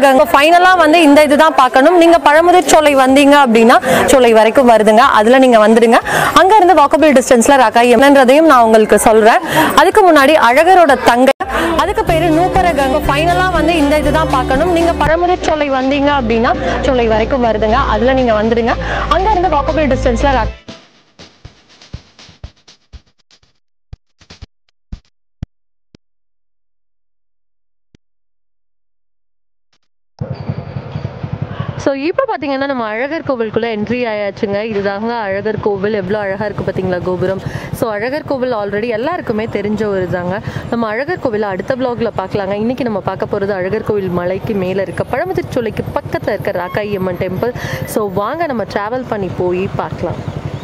மூப்பரகங்க ஃபைனலாக வந்து இந்த இதுதான் பார்க்கணும் நீங்கள் பழமுதிர் சோலை வந்தீங்க அப்படின்னா சோலை வரைக்கும் வருதுங்க அதில் நீங்கள் வந்துடுங்க அங்கேருந்து வாக்கபிள் டிஸ்டன்ஸில் ரகாய் என்னன்றதையும் நான் உங்களுக்கு சொல்கிறேன் அதுக்கு முன்னாடி அழகரோட தங்கை அதுக்கு பேர் நூப்பரகங்க ஃபைனலாக வந்து இந்த இதுதான் பார்க்கணும் நீங்கள் பழமுதிர் சோலை வந்தீங்க அப்படின்னா சோலை வரைக்கும் வருதுங்க அதில் நீங்கள் வந்துடுங்க அங்கேருந்து வாக்கபிள் டிஸ்டன்ஸில் ரகாய் ஸோ இப்போ பார்த்தீங்கன்னா நம்ம அழகர் கோவிலுக்குள்ளே என்ட்ரி ஆயாச்சுங்க இதுதாங்க அழகர் கோவில் எவ்வளோ அழகாக இருக்குது பார்த்தீங்களா கோபுரம் ஸோ அழகர் கோவில் ஆல்ரெடி எல்லாருக்குமே தெரிஞ்ச ஒரு இதாங்க நம்ம அழகர் கோவிலை அடுத்த ப்ளாகில் பார்க்கலாங்க இன்றைக்கி நம்ம பார்க்க போகிறது அழகர் கோவில் மலைக்கு மேலே இருக்க பழமுதிர்ச்சோலைக்கு பக்கத்தில் இருக்க ராக்காயி அம்மன் டெம்பிள் ஸோ வாங்க நம்ம ட்ராவல் பண்ணி போய் பார்க்கலாம்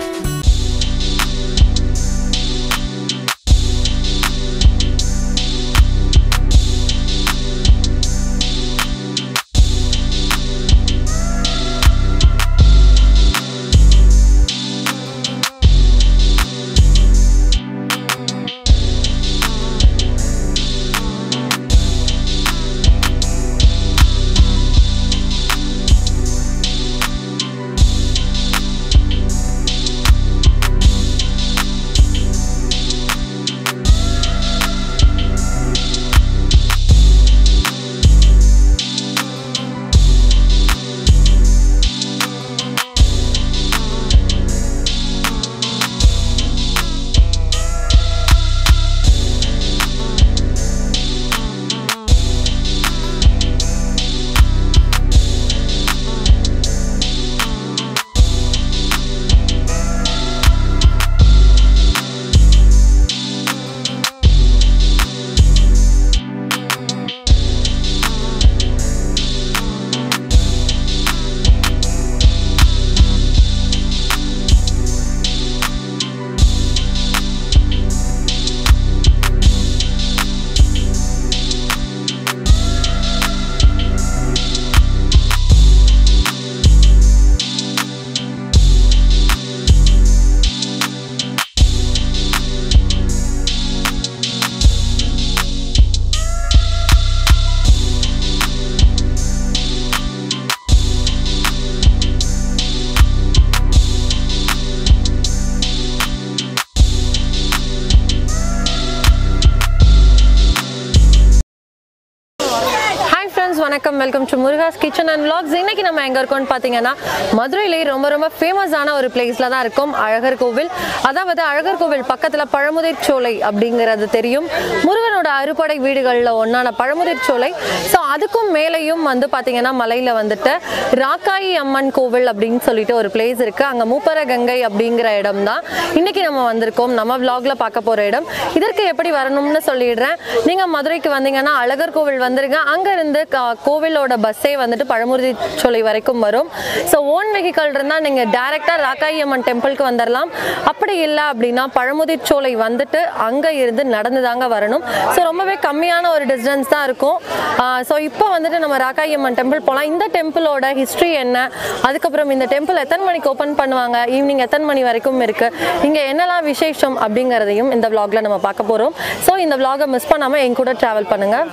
ஹாய் ஃப்ரெண்ட்ஸ் வணக்கம் welcome to Muruga's kitchen and vlogs இன்னைக்கு நம்ம எங்கே இருக்கோம்னு பார்த்தீங்கன்னா மதுரையிலே ரொம்ப ரொம்ப ஃபேமஸான ஒரு பிளேஸில் தான் இருக்கும் அழகர் கோவில் அதாவது அழகர் கோவில் பக்கத்தில் பழமுதிர் சோலை அப்படிங்கிறது தெரியும் முருகனோட அறுபடை வீடுகளில் ஒன்றான பழமுதிர் சோலை ஸோ அதுக்கும் மேலேயும் வந்து பார்த்தீங்கன்னா மலையில் வந்துட்டு ராக்காயி அம்மன் கோவில் அப்படின்னு சொல்லிட்டு ஒரு பிளேஸ் இருக்குது அங்கே மூப்பர கங்கை அப்படிங்கிற இடம் தான் இன்னைக்கு நம்ம வந்திருக்கோம் நம்ம vlogல பார்க்க போகிற இடம் இதற்கு எப்படி வரணும்னு சொல்லிடுறேன் நீங்கள் மதுரைக்கு வந்தீங்கன்னா அழகர் கோவில் வந்துருங்க அங்கேருந்து கோவிலோட பஸ்ஸே வந்துட்டு பழமுதிர் சோலை வரைக்கும் வரும் ஸோ ஓன் வெஹிக்கல் இருந்தால் நீங்கள் டேரெக்டாக ராக்காயி அம்மன் டெம்பிளுக்கு வந்துடலாம் அப்படி இல்லை அப்படின்னா பழமுதிர் சோலை வந்துட்டு அங்கே இருந்து நடந்து தாங்க வரணும் ஸோ ரொம்பவே கம்மியான ஒரு டிஸ்டன்ஸ் தான் இருக்கும் ஸோ இப்போ வந்துட்டு நம்ம ராக்காயி அம்மன் டெம்பிள் போகலாம் இந்த டெம்பிளோட ஹிஸ்ட்ரி என்ன அதுக்கப்புறம் இந்த டெம்பிள் எத்தனை மணிக்கு ஓப்பன் பண்ணுவாங்க ஈவினிங் எத்தனை மணி வரைக்கும் இருக்குது இங்கே என்னெல்லாம் விசேஷம் அப்படிங்கிறதையும் இந்த vlogல நம்ம பார்க்க போகிறோம் ஸோ இந்த vlog-அ மிஸ் பண்ணாமல் என் கூட ட்ராவல் பண்ணுங்கள்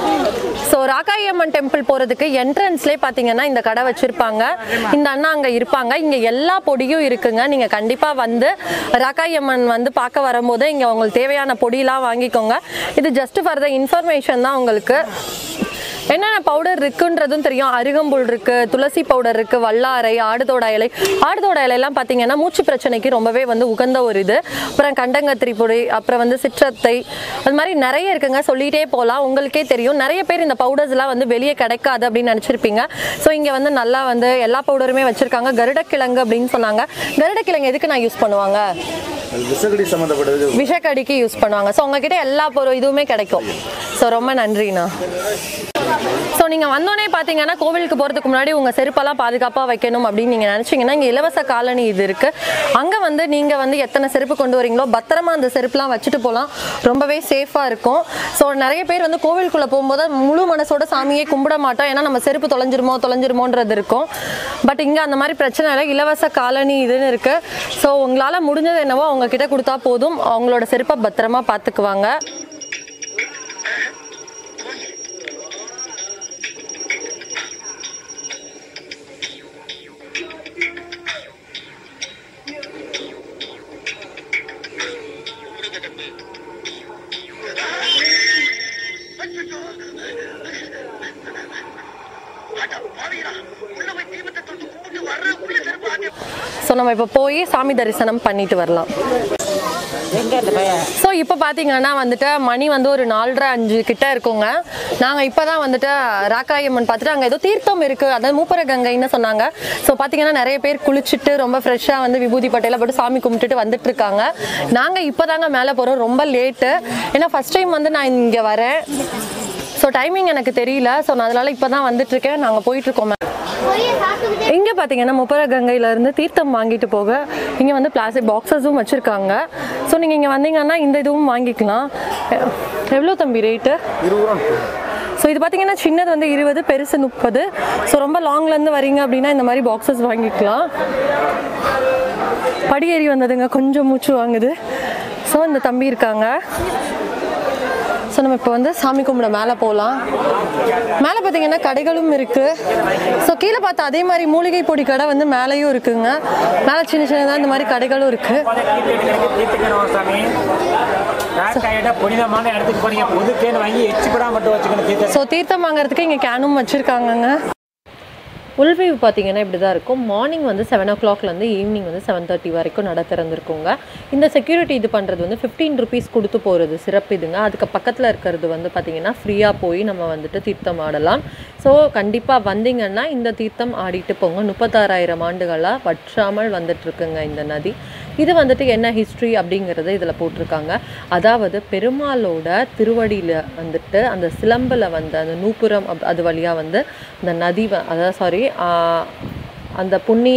ஸோ ராக்காயி அம்மன் டெம்பிள் போகிறதுக்கு என்ட்ரன்ஸ்லேயே பார்த்தீங்கன்னா இந்த கடை வச்சுருப்பாங்க இந்த அண்ணா அங்கே இருப்பாங்க இங்கே எல்லா பொடியும் இருக்குங்க நீங்கள் கண்டிப்பாக வந்து ராக்காயி அம்மன் வந்து பார்க்க வரும்போது இங்கே உங்களுக்கு தேவையான பொடியெலாம் வாங்கிக்கோங்க இது ஜஸ்ட் ஃபார் த இன்ஃபர்மேஷன் தான் உங்களுக்கு என்னென்ன பவுடர் இருக்குன்றதும் தெரியும் அருகம்புல் இருக்கு துளசி பவுடர் இருக்கு வல்லாரை ஆடுதோட இலை ஆடுதோட இலையெல்லாம் பார்த்தீங்கன்னா மூச்சு பிரச்சனைக்கு ரொம்பவே வந்து உகந்த ஒரு இது அப்புறம் கண்டங்கத்திரி பொடி அப்புறம் வந்து சிற்றத்தை அது மாதிரி நிறைய இருக்குங்க சொல்லிட்டே போகலாம் உங்களுக்கே தெரியும் நிறைய பேர் இந்த பவுடர்ஸ்லாம் வந்து வெளியே கிடைக்காது அப்படின்னு நினச்சிருப்பீங்க ஸோ இங்கே வந்து நல்லா வந்து எல்லா பவுடருமே வச்சிருக்காங்க கருடக்கிழங்கு அப்படின்னு சொன்னாங்க கருடக்கிழங்கு எதுக்கு நான் யூஸ் பண்ணுவாங்க அது விசகடி சம்மந்தப்பட்டது விஷக்கடிக்கு யூஸ் பண்ணுவாங்க ஸோ உங்ககிட்ட எல்லா பொருள் இதுவுமே கிடைக்கும் ஸோ ரொம்ப நன்றிண்ணா ஸோ நீங்கள் வந்தோடனே பார்த்தீங்கன்னா கோவிலுக்கு போகிறதுக்கு முன்னாடி உங்கள் செருப்பெல்லாம் பாதுகாப்பாக வைக்கணும் அப்படின்னு நீங்கள் நினச்சிங்கன்னா இங்கே இலவச காலனி இது இருக்குது அங்கே வந்து நீங்கள் வந்து எத்தனை செருப்பு கொண்டு வரீங்களோ பத்திரமா அந்த செருப்புலாம் வச்சுட்டு போகலாம் ரொம்பவே சேஃபாக இருக்கும் ஸோ நிறைய பேர் வந்து கோவிலுக்குள்ளே போகும்போது முழு மனசோட சாமியே கும்பிட மாட்டோம் ஏன்னா நம்ம செருப்பு தொலைஞ்சிருமோ தொலைஞ்சிருமோன்றது இருக்கும் பட் இங்கே அந்த மாதிரி பிரச்சனை இல்லை இலவச காலனி இதுன்னு இருக்குது ஸோ உங்களால் முடிஞ்சது என்னவோ அவங்க கிட்ட கொடுத்தா போதும் அவங்களோட செருப்பை பத்திரமா பார்த்துக்குவாங்க நம்ம இப்போ போய் சாமி தரிசனம் பண்ணிட்டு வரலாம் ஸோ இப்போ பார்த்தீங்கன்னா வந்துட்டு மணி வந்து ஒரு நாலரை அஞ்சு கிட்ட இருக்குங்க நாங்கள் இப்போ தான் வந்துட்டு ராக்காயம்மன் பார்த்துட்டு அங்கே ஏதோ தீர்த்தம் இருக்குது அதாவது மூப்பர கங்கைன்னு சொன்னாங்க ஸோ பார்த்தீங்கன்னா நிறைய பேர் குளிச்சுட்டு ரொம்ப ஃப்ரெஷ்ஷாக வந்து விபூதி பட்டையில போட்டு சாமி கும்பிட்டுட்டு வந்துட்டு இருக்காங்க நாங்கள் இப்போ தாங்க மேலே போகிறோம் ரொம்ப லேட்டு ஏன்னா ஃபர்ஸ்ட் டைம் வந்து நான் இங்கே வரேன் ஸோ டைமிங் எனக்கு தெரியல ஸோ நான் அதனால இப்போ தான் வந்துட்டு இருக்கேன் நாங்கள் போயிட்டு இருக்கோம் இங்கே பார்த்தீங்கன்னா முப்பர கங்கையிலேருந்து தீர்த்தம் வாங்கிட்டு போக இங்கே வந்து பிளாஸ்டிக் பாக்ஸஸும் வச்சுருக்காங்க ஸோ நீங்கள் இங்கே வந்தீங்கன்னா இந்த இதுவும் வாங்கிக்கலாம் எ- எவ்வளோ தம்பி ரேட்டு ஸோ இது பார்த்தீங்கன்னா சின்னது வந்து இருபது பெருசு முப்பது ஸோ ரொம்ப லாங்லேருந்து வரீங்க அப்படின்னா இந்த மாதிரி பாக்ஸஸ் வாங்கிக்கலாம் படியேறி வந்ததுங்க கொஞ்சம் மூச்சு வாங்குது ஸோ இந்த தம்பி இருக்காங்க ஸோ நம்ம இப்போ வந்து சாமி கும்பிட மேலே போகலாம் மேலே பார்த்தீங்கன்னா கடைகளும் இருக்குது ஸோ கீழே பார்த்தா அதே மாதிரி மூலிகை பொடி கடை வந்து மேலேயும் இருக்குங்க மேலே சின்ன சின்னதாக இந்த மாதிரி கடைகளும் இருக்குது தீர்த்துக்கணும் சாமி காக்காயிட்ட புனிதமான இடத்துக்கு போனீங்க புது கேன் வாங்கி எச்சுப்படா மட்டும் வச்சுக்கணும் தீர்த்த ஸோ தீர்த்தம் வாங்குறதுக்கு இங்கே கேனும் வச்சுருக்காங்கங்க உள்வியூ பார்த்தீங்கன்னா இப்படி தான் இருக்கும் மார்னிங் வந்து செவன் ஓ கிளாக்லேருந்து ஈவினிங் வந்து செவன் தேர்ட்டி வரைக்கும் நட திறந்துருக்குங்க இந்த செக்யூரிட்டி இது பண்ணுறது வந்து ஃபிஃப்டீன் ருபீஸ் கொடுத்து போகிறது சிறப்பு இதுங்க அதுக்கு பக்கத்தில் இருக்கிறது வந்து பார்த்தீங்கன்னா ஃப்ரீயாக போய் நம்ம வந்துட்டு தீர்த்தம் ஆடலாம் ஸோ கண்டிப்பாக வந்தீங்கன்னா இந்த தீர்த்தம் ஆடிட்டு போங்க முப்பத்தாறாயிரம் ஆண்டுகளாக வற்றாமல் வந்துட்டு இருக்குங்க இந்த நதி இது வந்துட்டு என்ன ஹிஸ்ட்ரி அப்படிங்கிறத இதில் போட்டிருக்காங்க அதாவது பெருமாளோட திருவடியில் வந்துட்டு அந்த சிலம்பில் வந்து அந்த நூப்புரம் அப்- அது வழியாக வந்து அந்த நதி வ- அதாவது சாரி அந்த புண்ணிய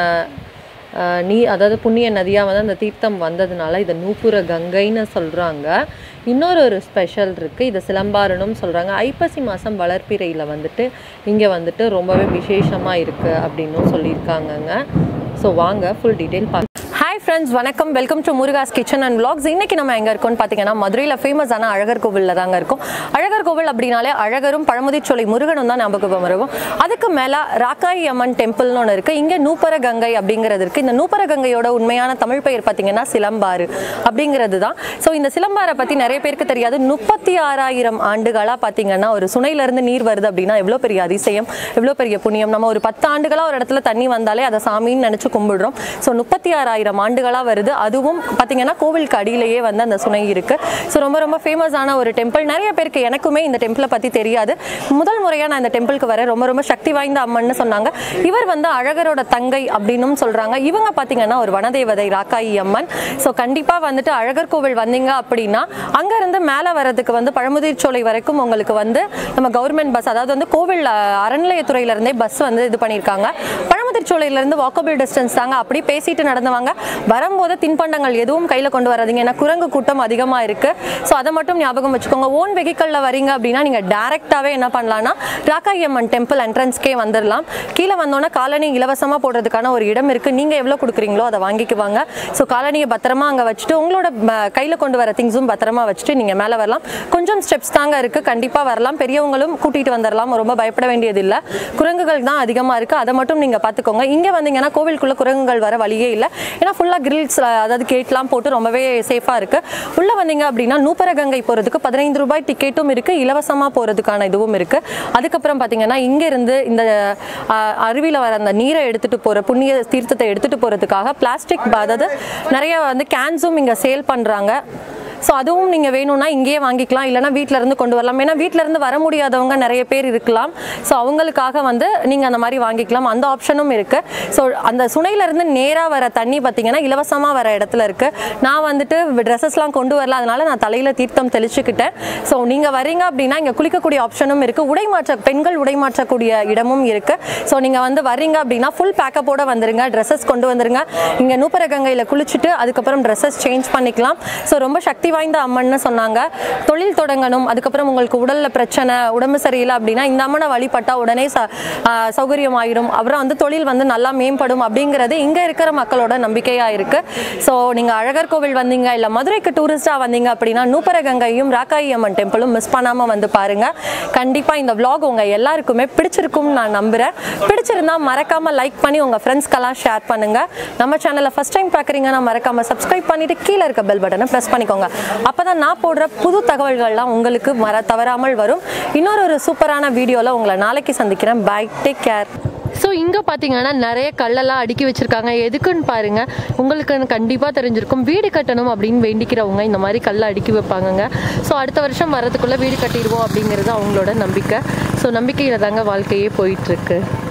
ஆஹ், நீ அதாவது புண்ணிய நதியாக வந்து அந்த தீர்த்தம் வந்ததுனால இதை நூப்புர கங்கைன்னு சொல்கிறாங்க இன்னொரு ஒரு ஸ்பெஷல் இருக்குது இதை சிலம்பாரணும் சொல்கிறாங்க ஐப்பசி மாதம் வளர்ப்பிறையில் வந்துட்டு இங்கே வந்துட்டு ரொம்பவே விசேஷமாக இருக்குது அப்படின்னும் சொல்லியிருக்காங்கங்க ஸோ வாங்க ஃபுல் டீட்டெயில் பார்க்க ஹாய் ஃப்ரெண்ட்ஸ் வணக்கம் welcome to Muruga's kitchen and vlogs இன்னைக்கு நம்ம எங்கே இருக்கோம்னு பார்த்தீங்கன்னா மதுரையில் ஃபேமஸான அழகர் கோவிலில் தாங்க இருக்கும் அழகர் கோவில் அப்படின்னாலே அழகரும் பழமுதிர்ச்சோலை முருகனும் தான் ஞாபகம் வரும் அதுக்கு மேலே ராக்காயி அம்மன் டெம்பிள்னு ஒன்று இருக்குது இங்கே நூப்பர கங்கை அப்படிங்கிறது இருக்குது இந்த நூப்பர கங்கையோட உண்மையான தமிழ் பெயர் பார்த்தீங்கன்னா சிலம்பாறு அப்படிங்கிறது தான் ஸோ இந்த சிலம்பாரை பற்றி நிறைய பேருக்கு தெரியாது முப்பத்தி ஆறாயிரம் ஆண்டுகளாக பார்த்தீங்கன்னா ஒரு சுனையிலேருந்து நீர் வருது அப்படின்னா எவ்வளோ பெரிய அதிசயம் எவ்வளோ பெரிய புண்ணியம் நம்ம ஒரு பத்து ஆண்டுகளாக ஒரு இடத்துல தண்ணி வந்தாலே அதை சாமின்னு நினச்சி கும்பிடுறோம் ஸோ முப்பத்தி ஆறாயிரம் ஆண்டுகளாக வருது அதுவும் பார்த்தீங்கன்னா கோவிலுக்கு அடியிலேயே வந்து அந்த சுனை இருக்குது ஸோ ரொம்ப ரொம்ப ஃபேமஸான ஒரு டெம்பிள் நிறைய பேருக்கு எனக்குமே இந்த டெம்பிளை பற்றி தெரியாது முதல் முறையாக நான் இந்த டெம்பிளுக்கு வரேன் ரொம்ப ரொம்ப சக்தி வாய்ந்த அம்மன்னு சொன்னாங்க இவர் வந்து அழகரோட தங்கை அப்படின்னும் சொல்கிறாங்க இவங்க பார்த்தீங்கன்னா ஒரு வனதேவதை ராக்காயி அம்மன் ஸோ கண்டிப்பாக வந்துட்டு அழகர் கோவில் வந்தீங்க அப்படின்னா அங்கேருந்து மேலே வரதுக்கு வந்து பழமுதிர் சோலை வரைக்கும் உங்களுக்கு வந்து நம்ம கவர்மெண்ட் பஸ் அதாவது வந்து கோவில் அஹ், அறநிலையத்துறையிலேருந்தே பஸ் வந்து இது பண்ணியிருக்காங்க பழமுதிர் சோலையிலேருந்து வாக்கபிள் டிஸ்டன்ஸ் தாங்க அப்படி பேசிட்டு நடந்தவங்க வரும்போது தின்பண்டங்கள் எதுவும் கையில் கொண்டு வராதீங்க ஏன்னா குரங்கு கூட்டம் அதிகமாக இருக்குது ஸோ அதை மட்டும் ஞாபகம் வச்சுக்கோங்க ஓன் வெஹிக்கலில் வரீங்க அப்படின்னா நீங்கள் டேரெக்டாகவே என்ன பண்ணலாம்னா ராக்காயி அம்மன் டெம்பிள் என்ட்ரன்ஸ்க்கே வந்துடலாம் கீழே வந்தோன்னா காலனி இலவசமாக போடுறதுக்கான ஒரு இடம் இருக்குது நீங்கள் எவ்வளோ கொடுக்குறீங்களோ அதை வாங்கிக்குவாங்க ஸோ காலனியை பத்திரமா அங்கே வச்சுட்டு உங்களோட கையில் கொண்டு வர திங்ஸும் பத்திரமா வச்சுட்டு நீங்கள் மேலே வரலாம் கொஞ்சம் ஸ்டெப்ஸ் தாங்க இருக்குது கண்டிப்பாக வரலாம் பெரியவங்களும் கூட்டிகிட்டு வந்துடலாம் ரொம்ப பயப்பட வேண்டியதில்லை குரங்குகள் தான் அதிகமாக இருக்குது அதை மட்டும் நீங்கள் பார்த்துக்கோங்க இங்கே வந்தீங்கன்னா கோவிலுக்குள்ளே குரங்குகள் வர வழியே இல்லை ஏன்னா ஃபுல்லாக கிரில்ஸ் அதாவது கேட்லாம் போட்டு ரொம்பவே சேஃபாக இருக்குது உள்ளே வந்தீங்க அப்படின்னா நூப்பரகங்கை போகிறதுக்கு பதினைந்து ரூபாய் டிக்கெட்டும் இருக்குது இலவசமாக போகிறதுக்கான இதுவும் இருக்குது அதுக்கப்புறம் பார்த்தீங்கன்னா இங்கேருந்து இந்த அருவியில் வர அந்த நீரை எடுத்துகிட்டு போகிற புண்ணிய தீர்த்தத்தை எடுத்துகிட்டு போகிறதுக்காக பிளாஸ்டிக் அதாவது நிறைய வந்து கேன்ஸும் இங்கே சேல் பண்ணுறாங்க ஸோ அதுவும் நீங்கள் வேணும்னா இங்கேயே வாங்கிக்கலாம் இல்லைனா வீட்டில இருந்து கொண்டு வரலாம் ஏன்னா வீட்டில இருந்து வர முடியாதவங்க நிறைய பேர் இருக்கலாம் ஸோ அவங்களுக்காக வந்து நீங்கள் அந்த மாதிரி வாங்கிக்கலாம் அந்த ஆப்ஷனும் இருக்குது ஸோ அந்த சுனையிலேருந்து நேராக வர தண்ணி பார்த்தீங்கன்னா இலவசமாக வர இடத்துல இருக்குது நான் வந்துட்டு ட்ரெஸ்ஸஸ்லாம் கொண்டு வரல அதனால நான் தலையில் தீர்த்தம் தெளிச்சுக்கிட்டேன் ஸோ நீங்கள் வரீங்க அப்படின்னா இங்கே குளிக்கக்கூடிய ஆப்ஷனும் இருக்குது உடை மாற்ற பெண்கள் உடை மாற்றக்கூடிய இடமும் இருக்குது ஸோ நீங்கள் வந்து வர்றீங்க அப்படின்னா ஃபுல் பேக்கப்போட வந்துருங்க ட்ரெஸ்ஸஸ் கொண்டு வந்துருங்க இங்கே நூப்பரகங்கையில் குளிச்சுட்டு அதுக்கப்புறம் ட்ரெஸ்ஸஸ் சேஞ்ச் பண்ணிக்கலாம் ஸோ ரொம்ப சக்தி வாய்ந்த அம்மன்னு சொன்னாங்க தொழில் தொடங்கணும் அதுக்கப்புறம் உங்களுக்கு உடலில் பிரச்சனை உடம்பு சரியில்லை அப்படின்னா இந்த அம்மனை வழிபட்டா உடனே ச ஆ, சௌகரியம் ஆயிடும் அப்புறம் வந்து தொழில் வந்து நல்லா மேம்படும் அப்படிங்கிறது இங்கே இருக்கிற மக்களோட நம்பிக்கையாக இருக்குது ஸோ நீங்கள் அழகர் கோவில் வந்தீங்க இல்லை மதுரைக்கு டூரிஸ்ட்டாக வந்தீங்க அப்படின்னா நூப்பரகங்கையும் ராக்காயி அம்மன் டெம்பிளும் மிஸ் பண்ணாமல் வந்து பாருங்கள் கண்டிப்பாக இந்த vlog உங்கள் எல்லாருக்குமே பிடிச்சிருக்கும்னு நான் நம்புகிறேன் பிடிச்சிருந்தா மறக்காமல் லைக் பண்ணி உங்கள் ஃப்ரெண்ட்ஸ்க்கெல்லாம் ஷேர் பண்ணுங்கள் நம்ம சேனலை ஃபஸ்ட் டைம் பார்க்குறீங்கன்னா மறக்காமல் சப்ஸ்கிரைப் பண்ணிவிட்டு கீழே இருக்க பெல் பட்டனை ப்ரெஸ் பண்ணிக்கோங்க அப்போ தான் நான் போடுற புது தகவல்கள்லாம் உங்களுக்கு மற தவறாமல் வரும் இன்னொரு ஒரு சூப்பரான வீடியோவில் உங்களை நாளைக்கு சந்திக்கிறேன் பை டேக் கேர் ஸோ இங்கே பார்த்தீங்கன்னா நிறைய கல்லெல்லாம் அடுக்கி வச்சிருக்காங்க எதுக்குன்னு பாருங்க உங்களுக்கு கண்டிப்பாக தெரிஞ்சிருக்கும் வீடு கட்டணும் அப்படின்னு வேண்டிக்கிறவங்க இந்த மாதிரி கல்லை அடுக்கி வைப்பாங்கங்க ஸோ அடுத்த வருஷம் வரதுக்குள்ளே வீடு கட்டிடுவோம் அப்படிங்கிறது அவங்களோட நம்பிக்கை ஸோ நம்பிக்கையில் தாங்க வாழ்க்கையே போயிட்டுருக்கு